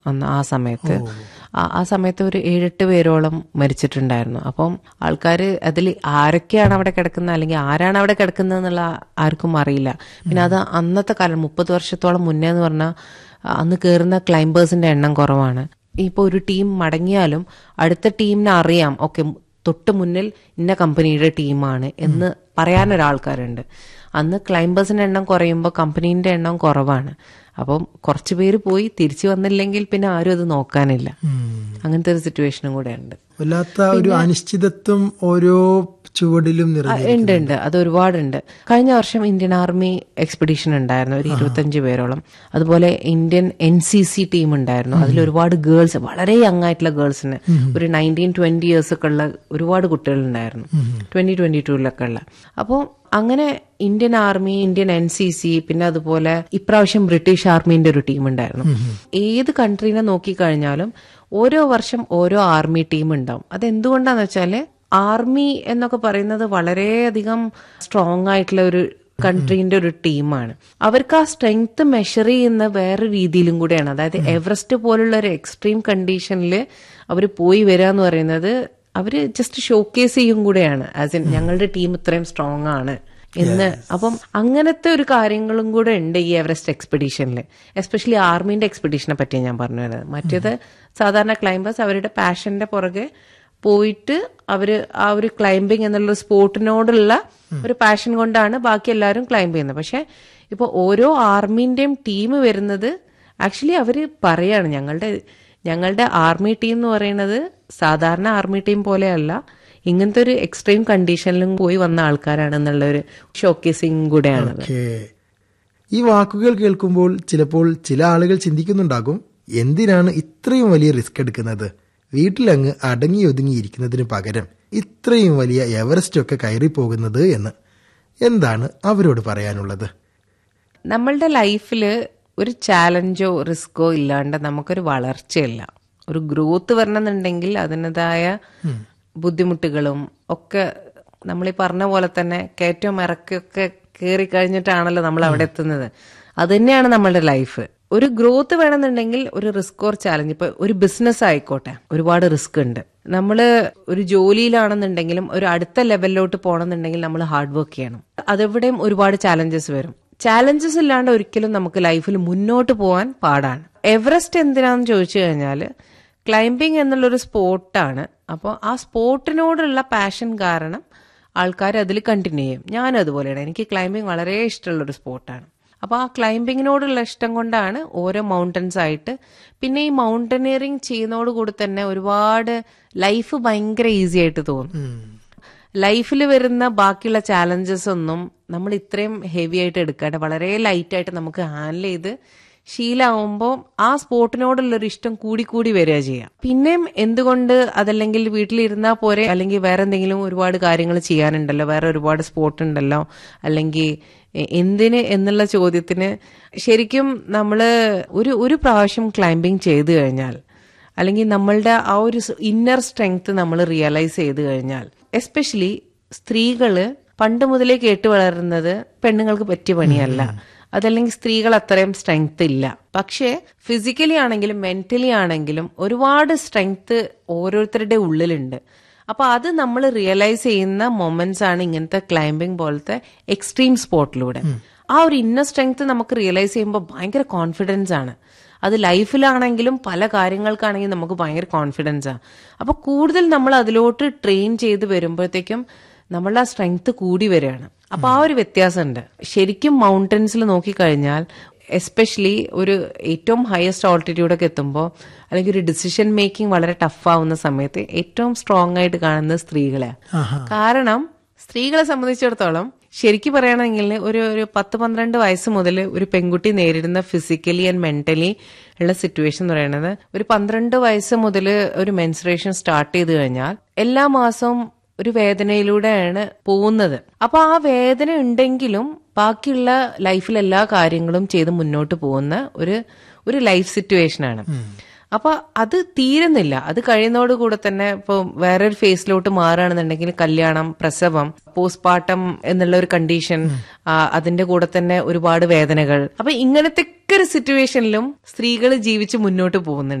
അന്ന് ആ സമയത്ത് ആ- ആ സമയത്ത് ഒരു ഏഴെട്ട് പേരോളം മരിച്ചിട്ടുണ്ടായിരുന്നു അപ്പം ആൾക്കാർ അതിൽ ആരൊക്കെയാണ് അവിടെ കിടക്കുന്നത് അല്ലെങ്കിൽ ആരാണ് അവിടെ കിടക്കുന്നത് എന്നുള്ള ആർക്കും അറിയില്ല പിന്നെ അത് അന്നത്തെ കാലം മുപ്പത് വർഷത്തോളം മുന്നേ എന്ന് പറഞ്ഞാൽ അന്ന് കയറുന്ന ക്ലൈംബേഴ്സിന്റെ എണ്ണം കുറവാണ് ഇപ്പോൾ ഒരു ടീം മടങ്ങിയാലും അടുത്ത ടീമിന് അറിയാം ഓക്കെ തൊട്ട് മുന്നിൽ ഇന്ന കമ്പനിയുടെ ടീമാണ് എന്ന് പറയാനൊരാൾക്കാരുണ്ട് അന്ന് ക്ലൈംബേഴ്സിന്റെ എണ്ണം കുറയുമ്പോൾ കമ്പനീന്റെ എണ്ണം കുറവാണ് അപ്പം കുറച്ച് പേര് പോയി തിരിച്ചു വന്നില്ലെങ്കിൽ പിന്നെ ആരും അത് നോക്കാനില്ല അങ്ങനത്തെ ഒരു സിറ്റുവേഷനും കൂടെ ഉണ്ട് വല്ലാത്ത ഒരു അനിശ്ചിതത്വം ഓരോ ചുവടിലും നിറഞ്ഞു ഉണ്ട് ഉണ്ട് അത് ഒരുപാടുണ്ട് കഴിഞ്ഞ വർഷം ഇന്ത്യൻ ആർമി എക്സ്പെഡീഷൻ ഉണ്ടായിരുന്നു ഒരു ഇരുപത്തഞ്ച് പേരോളം അതുപോലെ Indian N C C team ഉണ്ടായിരുന്നു അതിൽ ഒരുപാട് ഗേൾസ് വളരെ യങ് ആയിട്ടുള്ള ഗേൾസിന് ഒരു നയൻറ്റീൻ ട്വന്റി ഇയേഴ്സ് ഒക്കെ ഉള്ള ഒരുപാട് കുട്ടികൾ ഉണ്ടായിരുന്നു ട്വന്റി ട്വന്റി ടൂവിലൊക്കെ ഉള്ള അപ്പോൾ അങ്ങനെ Indian army Indian N C C പിന്നെ അതുപോലെ ഇപ്രാവശ്യം ബ്രിട്ടീഷ് ആർമീന്റെ ഒരു ടീം ഉണ്ടായിരുന്നു ഏത് കൺട്രീനെ നോക്കിക്കഴിഞ്ഞാലും ഓരോ വർഷം ഓരോ ആർമി ടീം ഉണ്ടാവും അത് എന്തുകൊണ്ടാന്ന് വെച്ചാല് ആർമി എന്നൊക്കെ പറയുന്നത് വളരെയധികം സ്ട്രോങ് ആയിട്ടുള്ള ഒരു കൺട്രീന്റെ ഒരു ടീമാണ് അവർക്ക് ആ സ്ട്രെങ്ത് മെഷർ ചെയ്യുന്ന വേറെ രീതിയിലും കൂടെയാണ് അതായത് എവറസ്റ്റ് പോലുള്ള ഒരു എക്സ്ട്രീം കണ്ടീഷനിൽ അവർ പോയി വരിക എന്ന് പറയുന്നത് അവര് ജസ്റ്റ് ഷോക്കേസ് ചെയ്യും കൂടെയാണ് ആസ് ഇൻ ഞങ്ങളുടെ ടീം ഇത്രയും സ്ട്രോങ് ആണ് എന്ന് അപ്പം അങ്ങനത്തെ ഒരു കാര്യങ്ങളും കൂടെ ഉണ്ട് ഈ എവറസ്റ്റ് എക്സ്പെഡീഷനിൽ എസ്പെഷ്യലി ആർമീന്റെ എക്സ്പെഡീഷനെ പറ്റി ഞാൻ പറഞ്ഞു വരുന്നത് മറ്റേത് സാധാരണ ക്ലൈംബേഴ്സ് അവരുടെ പാഷന്റെ പുറകെ പോയിട്ട് അവര് ആ ഒരു ക്ലൈംബിംഗ് എന്നുള്ള സ്പോർട്ടിനോടുള്ള ഒരു പാഷൻ കൊണ്ടാണ് ബാക്കി എല്ലാവരും ക്ലൈംബ് ചെയ്യുന്നത് പക്ഷെ ഇപ്പൊ ഓരോ ആർമീന്റെയും ടീം വരുന്നത് ആക്ച്വലി അവര് പറയാണ് ഞങ്ങളുടെ ഞങ്ങളുടെ ആർമി ടീം എന്ന് പറയുന്നത് സാധാരണ ആർമി ടീം പോലെയല്ല ഇങ്ങനത്തെ ഒരു എക്സ്ട്രീം കണ്ടീഷനിലും പോയി വന്ന ആൾക്കാരാണ് എന്നുള്ള ഒരു ഷോക്കേസിങ് കൂടെയാണത് ഓക്കേ. ഈ വാക്കുകൾ കേൾക്കുമ്പോൾ ചിലപ്പോൾ ചില ആളുകൾ ചിന്തിക്കുന്നുണ്ടാകും എന്തിനാണ് ഇത്രയും വലിയ റിസ്ക് എടുക്കുന്നത് വീട്ടിലങ്ങ് അടങ്ങി ഒതുങ്ങിയിരിക്കുന്നതിന് പകരം ഇത്രയും വലിയ എവറസ്റ്റ് ഒക്കെ കയറി പോകുന്നത് എന്ന് എന്താണ് അവരോട് പറയാനുള്ളത് നമ്മളുടെ ലൈഫിൽ ഒരു ചാലഞ്ചോ റിസ്കോ ഇല്ലാണ്ട് നമുക്കൊരു വളർച്ചയില്ല ഒരു ഗ്രോത്ത് വരണമെന്നുണ്ടെങ്കിൽ അതിൻ്റെതായ ബുദ്ധിമുട്ടുകളും ഒക്കെ നമ്മൾ ഈ പറഞ്ഞ പോലെ തന്നെ കയറ്റവും ഇറക്കൊക്കെ കയറി കഴിഞ്ഞിട്ടാണല്ലോ നമ്മൾ അവിടെ എത്തുന്നത് അത് തന്നെയാണ് നമ്മളുടെ ലൈഫ് ഒരു ഗ്രോത്ത് വേണമെന്നുണ്ടെങ്കിൽ ഒരു റിസ്ക് ഓർ ചാലഞ്ച് ഇപ്പൊ ഒരു ബിസിനസ് ആയിക്കോട്ടെ ഒരുപാട് റിസ്ക് ഉണ്ട് നമ്മൾ ഒരു ജോലിയിലാണെന്നുണ്ടെങ്കിലും ഒരു അടുത്ത ലെവലിലോട്ട് പോകണമെന്നുണ്ടെങ്കിൽ നമ്മൾ ഹാർഡ് വർക്ക് ചെയ്യണം അതെവിടെയും ഒരുപാട് ചാലഞ്ചസ് വരും ചാലഞ്ചസ് ഇല്ലാണ്ട് ഒരിക്കലും നമുക്ക് ലൈഫിൽ മുന്നോട്ട് പോകാൻ പാടാണ് എവറസ്റ്റ് എന്തിനാന്ന് ചോദിച്ചു കഴിഞ്ഞാൽ ക്ലൈംബിംഗ് എന്നുള്ളൊരു സ്പോർട്ടാണ് അപ്പോൾ ആ സ്പോർട്ടിനോടുള്ള പാഷൻ കാരണം ആൾക്കാർ അതിൽ കണ്ടിന്യൂ ചെയ്യും ഞാനും അതുപോലെയാണ് എനിക്ക് ക്ലൈംബിംഗ് വളരെ ഇഷ്ടമുള്ള ഒരു സ്പോർട്ടാണ് അപ്പോൾ ആ ക്ലൈംബിങ്ങിനോടുള്ള ഇഷ്ടം കൊണ്ടാണ് ഓരോ മൗണ്ടൻസ് ആയിട്ട് പിന്നെ ഈ മൗണ്ടനിയറിങ് ചെയ്യുന്നതോടുകൂടി തന്നെ ഒരുപാട് ലൈഫ് ഭയങ്കര ഈസി ആയിട്ട് തോന്നും ലൈഫിൽ വരുന്ന ബാക്കിയുള്ള ചാലഞ്ചസ് ഒന്നും നമ്മൾ ഇത്രയും ഹെവി ആയിട്ട് എടുക്കാണ്ട് വളരെ ലൈറ്റ് ആയിട്ട് നമുക്ക് ഹാൻഡിൽ ചെയ്ത് ശീലാവുമ്പോൾ ആ സ്പോർട്ടിനോടുള്ളൊരു ഇഷ്ടം കൂടി കൂടി വരിക ചെയ്യാം പിന്നെയും എന്തുകൊണ്ട് അതല്ലെങ്കിൽ വീട്ടിലിരുന്നാൽ പോരെ അല്ലെങ്കിൽ വേറെ എന്തെങ്കിലും ഒരുപാട് കാര്യങ്ങൾ ചെയ്യാനുണ്ടല്ലോ വേറെ ഒരുപാട് സ്പോർട്ട് ഉണ്ടല്ലോ അല്ലെങ്കിൽ എ- എന്തിന് എന്നുള്ള ചോദ്യത്തിന് ശരിക്കും നമ്മൾ ഒരു ഒരു പ്രാവശ്യം ക്ലൈംബിംഗ് ചെയ്തു കഴിഞ്ഞാൽ അല്ലെങ്കിൽ നമ്മളുടെ ആ ഒരു ഇന്നർ സ്ട്രെങ്ത് നമ്മൾ റിയലൈസ് ചെയ്ത് കഴിഞ്ഞാൽ എസ്പെഷ്യലി സ്ത്രീകള് പണ്ട് മുതലേ കേട്ട് വളരുന്നത് പെണ്ണുങ്ങൾക്ക് പറ്റിയ പണിയല്ല അതല്ലെങ്കിൽ സ്ത്രീകൾ അത്രയും സ്ട്രെങ്ത് ഇല്ല പക്ഷേ ഫിസിക്കലി ആണെങ്കിലും മെന്റലി ആണെങ്കിലും ഒരുപാട് സ്ട്രെങ്ത് ഓരോരുത്തരുടെ ഉള്ളിലുണ്ട് അപ്പൊ അത് നമ്മൾ റിയലൈസ് ചെയ്യുന്ന മൊമെന്റ്സ് ആണ് ഇങ്ങനത്തെ ക്ലൈംബിംഗ് പോലത്തെ എക്സ്ട്രീം സ്പോർട്ടിലൂടെ ആ ഒരു ഇന്നർ സ്ട്രെങ്ത് നമുക്ക് റിയലൈസ് ചെയ്യുമ്പോൾ ഭയങ്കര കോൺഫിഡൻസ് ആണ് അത് ലൈഫിലാണെങ്കിലും പല കാര്യങ്ങൾക്കാണെങ്കിലും നമുക്ക് ഭയങ്കര കോൺഫിഡൻസ് ആണ് അപ്പൊ കൂടുതൽ നമ്മൾ അതിലോട്ട് ട്രെയിൻ ചെയ്ത് വരുമ്പോഴത്തേക്കും നമ്മളുടെ ആ സ്ട്രെങ്ത് കൂടി വരികയാണ് അപ്പൊ ആ ഒരു വ്യത്യാസമുണ്ട് ശരിക്കും മൗണ്ടൻസിൽ നോക്കിക്കഴിഞ്ഞാൽ എസ്പെഷ്യലി ഒരു ഏറ്റവും ഹയസ്റ്റ് ഓൾട്ടിറ്റ്യൂഡൊക്കെ എത്തുമ്പോൾ അല്ലെങ്കിൽ ഒരു ഡിസിഷൻ മേക്കിംഗ് വളരെ ടഫ് ആവുന്ന സമയത്ത് ഏറ്റവും സ്ട്രോങ് ആയിട്ട് കാണുന്നത് സ്ത്രീകളെ കാരണം സ്ത്രീകളെ സംബന്ധിച്ചിടത്തോളം ശരിക്കും പറയുകയാണെങ്കിൽ ഒരു ഒരു പത്ത് പന്ത്രണ്ട് വയസ്സ് മുതൽ ഒരു പെൺകുട്ടി നേരിടുന്ന ഫിസിക്കലി ആൻഡ് മെന്റലി ഉള്ള സിറ്റുവേഷൻ എന്ന് പറയുന്നത് ഒരു പന്ത്രണ്ട് വയസ്സ് മുതൽ ഒരു മെൻസുറേഷൻ സ്റ്റാർട്ട് ചെയ്ത് കഴിഞ്ഞാൽ എല്ലാ മാസവും ഒരു വേദനയിലൂടെയാണ് പോകുന്നത് അപ്പൊ ആ വേദന ഉണ്ടെങ്കിലും ബാക്കിയുള്ള ലൈഫിൽ എല്ലാ കാര്യങ്ങളും ചെയ്ത് മുന്നോട്ട് പോകുന്ന ഒരു ഒരു ലൈഫ് സിറ്റുവേഷൻ ആണ് അപ്പൊ അത് തീരുന്നില്ല അത് കഴിയുന്നതോടുകൂടെ തന്നെ ഇപ്പൊ വേറൊരു ഫേസിലോട്ട് മാറുകയാണെന്നുണ്ടെങ്കിൽ കല്യാണം പ്രസവം പോസ്റ്റ്മോർട്ടം എന്നുള്ള ഒരു കണ്ടീഷൻ അതിന്റെ കൂടെ തന്നെ ഒരുപാട് വേദനകൾ അപ്പൊ ഇങ്ങനത്തെ ഒരു സിറ്റുവേഷനിലും സ്ത്രീകൾ ജീവിച്ച് മുന്നോട്ട് പോകുന്നുണ്ട്